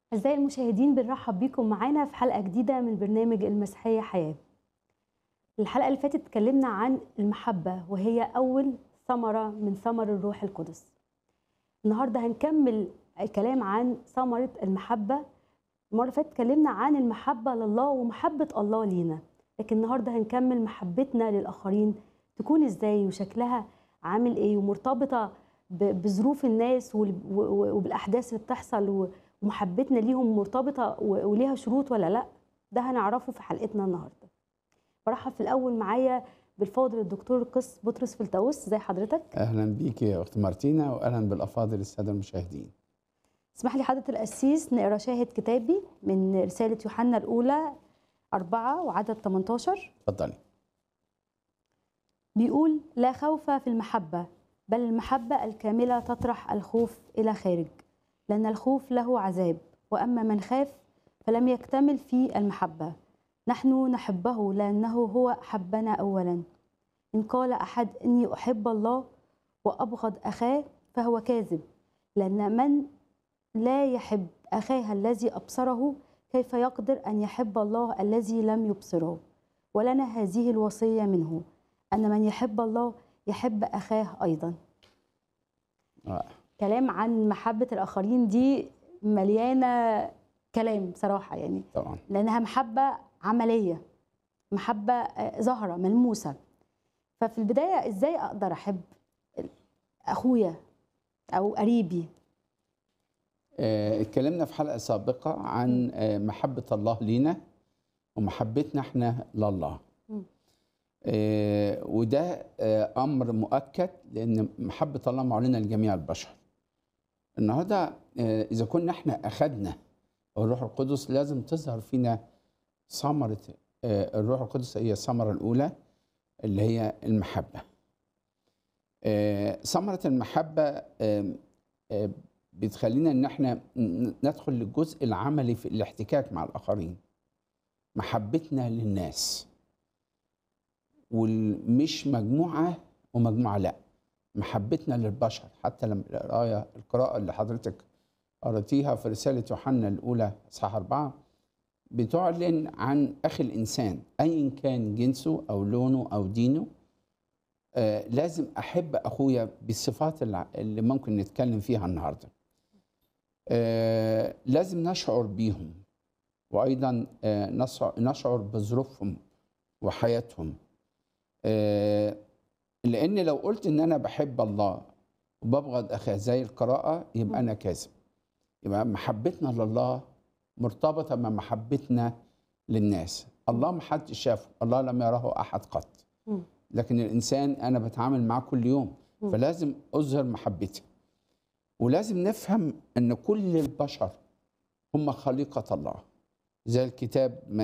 أعزائي المشاهدين بنرحب بيكم معانا في حلقة جديدة من برنامج المسيحية حياة. الحلقة اللي فاتت اتكلمنا عن المحبة وهي أول ثمرة من ثمر الروح القدس. النهاردة هنكمل الكلام عن ثمرة المحبة. المرة اللي فاتت اتكلمنا عن المحبة لله ومحبة الله لينا. لكن النهاردة هنكمل محبتنا للآخرين تكون ازاي وشكلها عامل ايه ومرتبطة ب- بظروف الناس وال- و- وبالأحداث اللي بتحصل ومحبتنا ليهم مرتبطة و- وليها شروط ولا لا ده هنعرفه في حلقتنا النهاردة برحب في الأول معايا بالفاضل الدكتور قس بطرس فلتاوس زي حضرتك اهلا بيك يا اخت مارتينا واهلا بالافاضل الساده المشاهدين اسمح لي حضرة القسيس نقرا شاهد كتابي من رسالة يوحنا الأولى أربعة وعدد 18 اتفضلي بيقول لا خوف في المحبة بل المحبة الكاملة تطرح الخوف إلى خارج لأن الخوف له عذاب وأما من خاف فلم يكتمل في المحبة نحن نحبه لأنه هو حبنا أولا إن قال أحد إني أحب الله وأبغض أخاه فهو كاذب لأن من لا يحب أخاه الذي أبصره كيف يقدر أن يحب الله الذي لم يبصره ولنا هذه الوصية منه أن من يحب الله يحب أخاه أيضا آه. كلام عن محبة الآخرين دي مليانة كلام بصراحة يعني طبعا لأنها محبة عملية محبة آه، ظاهرة ملموسة ففي البداية إزاي أقدر أحب أخويا أو قريبي آه، اتكلمنا في حلقه سابقه عن آه، محبه الله لينا ومحبتنا احنا لله مم. آه، وده آه، امر مؤكد لان محبه الله معلنه لجميع البشر النهارده آه، اذا كنا احنا اخذنا الروح القدس لازم تظهر فينا ثمره آه، الروح القدس هي الثمره الاولى اللي هي المحبه آه، ثمره المحبه آم، آه، بتخلينا ان احنا ن- ندخل للجزء العملي في الاحتكاك مع الاخرين محبتنا للناس ومش مجموعه ومجموعه لا محبتنا للبشر حتى لما القرايه القراءه اللي حضرتك قرأتيها في رساله يوحنا الاولى اصحاح اربعه بتعلن عن اخي الانسان ايا كان جنسه او لونه او دينه آه لازم احب اخويا بالصفات الع- اللي ممكن نتكلم فيها النهارده آه لازم نشعر بيهم وايضا آه نشعر- نشعر بظروفهم وحياتهم آه لان لو قلت ان انا بحب الله وببغض اخاه زي القراءه يبقى انا كاذب يبقى محبتنا لله مرتبطه مع محبتنا للناس الله ما حد شافه الله لم يره احد قط مم. لكن الانسان انا بتعامل معاه كل يوم مم. فلازم اظهر محبتي ولازم نفهم ان كل البشر هم خليقه الله زي الكتاب ما